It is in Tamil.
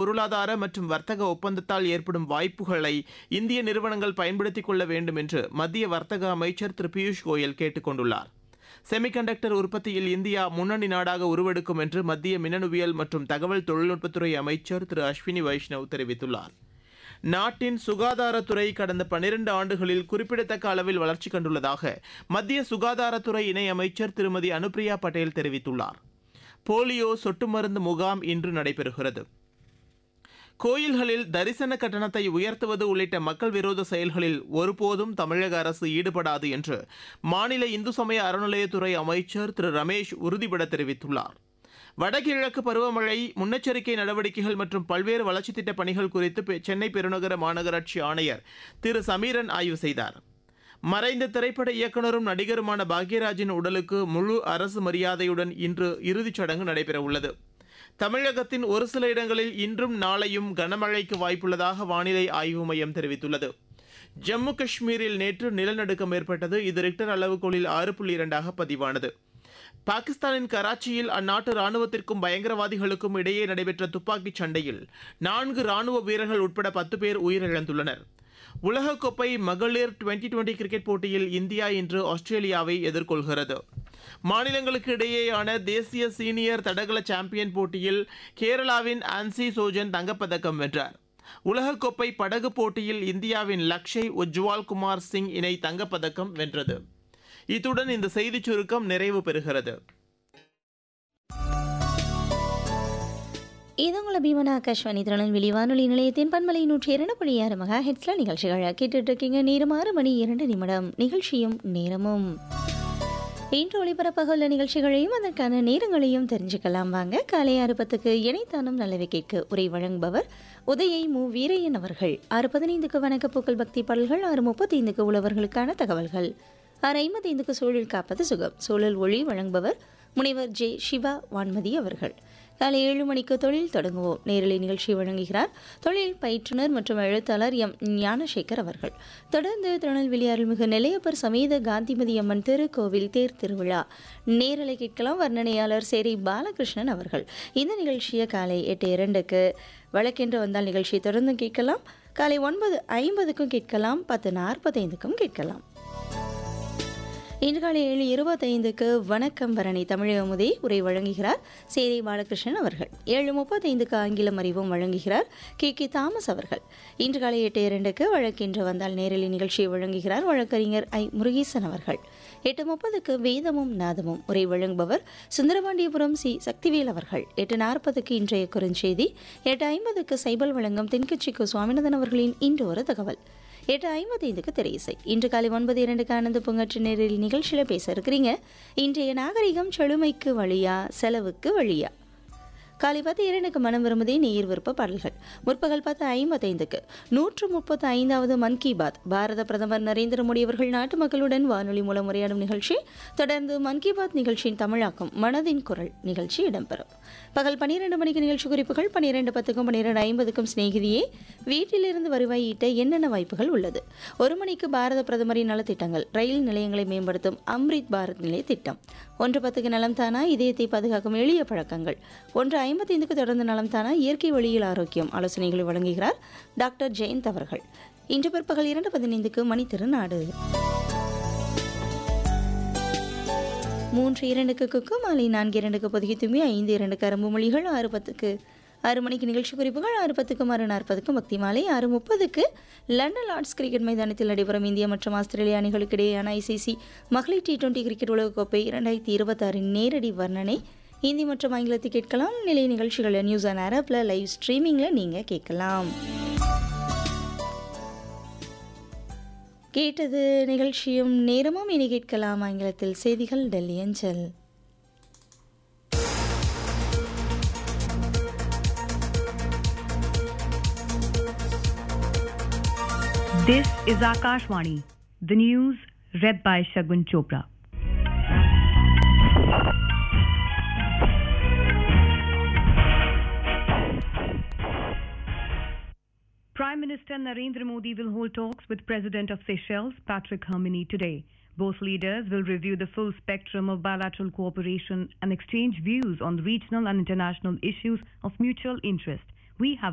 பொருளாதார மற்றும் வர்த்தக ஒப்பந்தத்தால் ஏற்படும் வாய்ப்புகளை இந்திய நிறுவனங்கள் பயன்படுத்திக் கொள்ள வேண்டும் என்று மத்திய வர்த்தக அமைச்சர் திரு பியூஷ் கோயல் கேட்டுக் கொண்டுள்ளார் செமிகண்டக்டர் உற்பத்தியில் இந்தியா முன்னணி நாடாக உருவெடுக்கும் என்று மத்திய மின்னணுவியல் மற்றும் தகவல் தொழில்நுட்பத்துறை அமைச்சர் திரு அஸ்வினி வைஷ்ணவ் தெரிவித்துள்ளார் நாட்டின் சுகாதாரத்துறை கடந்த பனிரண்டு ஆண்டுகளில் குறிப்பிடத்தக்க அளவில் வளர்ச்சி கண்டுள்ளதாக மத்திய சுகாதாரத்துறை இணையமைச்சர் திருமதி அனுப்பிரியா பட்டேல் தெரிவித்துள்ளார் போலியோ சொட்டு மருந்து முகாம் இன்று நடைபெறுகிறது கோயில்களில் தரிசன கட்டணத்தை உயர்த்துவது உள்ளிட்ட மக்கள் விரோத செயல்களில் ஒருபோதும் தமிழக அரசு ஈடுபடாது என்று மாநில இந்து சமய அறநிலையத்துறை அமைச்சர் திரு ரமேஷ் உறுதிபட தெரிவித்துள்ளார் வடகிழக்கு பருவமழை முன்னெச்சரிக்கை நடவடிக்கைகள் மற்றும் பல்வேறு வளர்ச்சித் திட்டப் பணிகள் குறித்து சென்னை பெருநகர மாநகராட்சி ஆணையர் திரு சமீரன் ஆய்வு செய்தார் மறைந்த திரைப்பட இயக்குநரும் நடிகருமான பாக்யராஜின் உடலுக்கு முழு அரசு மரியாதையுடன் இன்று இறுதிச் சடங்கு நடைபெறவுள்ளது தமிழகத்தின் ஒரு சில இடங்களில் இன்றும் நாளையும் கனமழைக்கு வாய்ப்புள்ளதாக வானிலை ஆய்வு மையம் தெரிவித்துள்ளது ஜம்மு காஷ்மீரில் நேற்று நிலநடுக்கம் ஏற்பட்டது இது ரிக்டர் அளவுகோலில் ஆறு புள்ளி இரண்டாக பதிவானது பாகிஸ்தானின் கராச்சியில் அந்நாட்டு ராணுவத்திற்கும் பயங்கரவாதிகளுக்கும் இடையே நடைபெற்ற துப்பாக்கிச் சண்டையில் நான்கு ராணுவ வீரர்கள் உட்பட பத்து பேர் உயிரிழந்துள்ளனர் உலகக்கோப்பை மகளிர் டுவெண்டி டுவெண்டி கிரிக்கெட் போட்டியில் இந்தியா இன்று ஆஸ்திரேலியாவை எதிர்கொள்கிறது மாநிலங்களுக்கு இடையேயான தேசிய சீனியர் தடகள சாம்பியன் போட்டியில் கேரளாவின் ஆன்சி சோஜன் தங்கப்பதக்கம் வென்றார் உலகக்கோப்பை படகு போட்டியில் இந்தியாவின் லக்ஷய் உஜ்வால் குமார் சிங் இணை தங்கப்பதக்கம் வென்றது இத்துடன் இந்த செய்திச் சுருக்கம் நிறைவு பெறுகிறது இது உங்களை பீமனா ஆகாஷ்வாணி திருநெல்வேலி வானொலி நிலையத்தின் பன்மலை நூற்றி இரண்டு புள்ளி ஆறு மெகா ஹெட்ஸில் நிகழ்ச்சிகளை கேட்டுட்டு இருக்கீங்க நேரம் ஆறு மணி இரண்டு நிமிடம் நிகழ்ச்சியும் நேரமும் இன்று ஒளிபரப்பாக உள்ள நிகழ்ச்சிகளையும் அதற்கான நேரங்களையும் தெரிஞ்சுக்கலாம் வாங்க காலை ஆறு பத்துக்கு இணைத்தானும் நல்லவை கேட்க உரை வழங்குபவர் உதயை மு வீரையன் அவர்கள் ஆறு பதினைந்துக்கு வணக்க பூக்கள் பக்தி பாடல்கள் ஆறு முப்பத்தைந்துக்கு உழவர்களுக்கான தகவல்கள் ஆறு ஐம்பத்தைந்துக்கு சூழல் காப்பது சுகம் சூழல் ஒளி வழங்குபவர் முனைவர் ஜே சிவா வான்மதி அவர்கள் காலை ஏழு மணிக்கு தொழில் தொடங்குவோம் நேரலை நிகழ்ச்சி வழங்குகிறார் தொழில் பயிற்றுனர் மற்றும் எழுத்தாளர் எம் ஞானசேகர் அவர்கள் தொடர்ந்து திருநெல்வேலி அருள்மிகு நிலையப்பர் சமேத காந்திமதி அம்மன் திருக்கோவில் தேர் திருவிழா நேரலை கேட்கலாம் வர்ணனையாளர் சேரி பாலகிருஷ்ணன் அவர்கள் இந்த நிகழ்ச்சியை காலை எட்டு இரண்டுக்கு வழக்கென்று வந்தால் நிகழ்ச்சியை தொடர்ந்து கேட்கலாம் காலை ஒன்பது ஐம்பதுக்கும் கேட்கலாம் பத்து நாற்பத்தைந்துக்கும் கேட்கலாம் இன்று காலை ஏழு இருபத்தைந்துக்கு வணக்கம் பரணி தமிழகமுதே உரை வழங்குகிறார் சேரி பாலகிருஷ்ணன் அவர்கள் ஏழு முப்பத்தைந்துக்கு ஆங்கிலம் அறிவும் வழங்குகிறார் கே கே தாமஸ் அவர்கள் இன்று காலை எட்டு இரண்டுக்கு வழக்கென்று வந்தால் நேரலி நிகழ்ச்சியை வழங்குகிறார் வழக்கறிஞர் ஐ முருகேசன் அவர்கள் எட்டு முப்பதுக்கு வேதமும் நாதமும் உரை வழங்குபவர் சுந்தரபாண்டியபுரம் சி சக்திவேல் அவர்கள் எட்டு நாற்பதுக்கு இன்றைய குறுஞ்செய்தி எட்டு ஐம்பதுக்கு சைபல் வழங்கும் தென்கட்சிக்கு சுவாமிநாதன் அவர்களின் இன்று ஒரு தகவல் எட்டு ஐம்பத்தைந்துக்கு திரையிசை இன்று காலை ஒன்பது இரண்டுக்கு ஆனந்த பொங்கற்று நேரில் நிகழ்ச்சியில் பேச இருக்கிறீங்க இன்றைய நாகரிகம் செழுமைக்கு வழியா செலவுக்கு வழியா காலை பத்து இரண்டுக்கு மனம் விரும்புதே நீர் விருப்ப பாடல்கள் முற்பகல் பத்து ஐம்பத்தைந்துக்கு நூற்று முப்பத்து ஐந்தாவது மன் கி பாத் பாரத பிரதமர் நரேந்திர மோடி அவர்கள் நாட்டு மக்களுடன் வானொலி மூலம் உரையாடும் நிகழ்ச்சி தொடர்ந்து மன் கி பாத் நிகழ்ச்சியின் தமிழாக்கம் மனதின் குரல் நிகழ்ச்சி இடம்பெறும் பகல் பன்னிரண்டு மணிக்கு நிகழ்ச்சி குறிப்புகள் பன்னிரண்டு பத்துக்கும் பன்னிரண்டு ஐம்பதுக்கும் சிநேகிதியே வீட்டிலிருந்து வருவாய் ஈட்ட என்னென்ன வாய்ப்புகள் உள்ளது ஒரு மணிக்கு பாரத பிரதமரின் நலத்திட்டங்கள் ரயில் நிலையங்களை மேம்படுத்தும் அம்ரித் பாரத் நிலைய திட்டம் ஒன்று பத்துக்கு நலம் தானா இதயத்தை பாதுகாக்கும் எளிய பழக்கங்கள் ஒன்று ஐம்பத்தைந்துக்கு தொடர்ந்து நலம் தானா இயற்கை வழியில் ஆரோக்கியம் ஆலோசனைகளை வழங்குகிறார் டாக்டர் ஜெயந்த் அவர்கள் இன்று பிற்பகல் இரண்டு பதினைந்துக்கு மணி திருநாடு மூன்று இரண்டுக்கு குக்கு மாலை நான்கு இரண்டுக்கு பொதுகி தும்பி ஐந்து இரண்டுக்கு அரும்பு மொழிகள் ஆறு பத்துக்கு ஆறு மணிக்கு நிகழ்ச்சி குறிப்புகள் ஆறு பத்துக்கும் ஆறு நாற்பதுக்கும் பக்தி மாலை ஆறு முப்பதுக்கு லண்டன் லார்ட்ஸ் கிரிக்கெட் மைதானத்தில் நடைபெறும் இந்தியா மற்றும் ஆஸ்திரேலிய அணிகளுக்கு இடையேயான ஐசிசி மகளிர் டி டுவெண்டி கிரிக்கெட் உலகக்கோப்பை இரண்டாயிரத்தி இருபத்தாறின் நேரடி வர்ணனை ஹிந்தி மற்றும் ஆங்கிலத்தை கேட்கலாம் நிலைய நிகழ்ச்சிகளை நியூஸ் அண்ட் அரப்பில் லைவ் ஸ்ட்ரீமிங்கில் நீங்கள் கேட்கலாம் கேட்டது நிகழ்ச்சியும் நேரமும் இனி கேட்கலாம் ஆங்கிலத்தில் செய்திகள் டெல்லி அஞ்சல் This is Akashvani, the news read by Shagun Chopra. Prime Minister Narendra Modi will hold talks with President of Seychelles, Patrick Herminy, today. Both leaders will review the full spectrum of bilateral cooperation and exchange views on regional and international issues of mutual interest. We have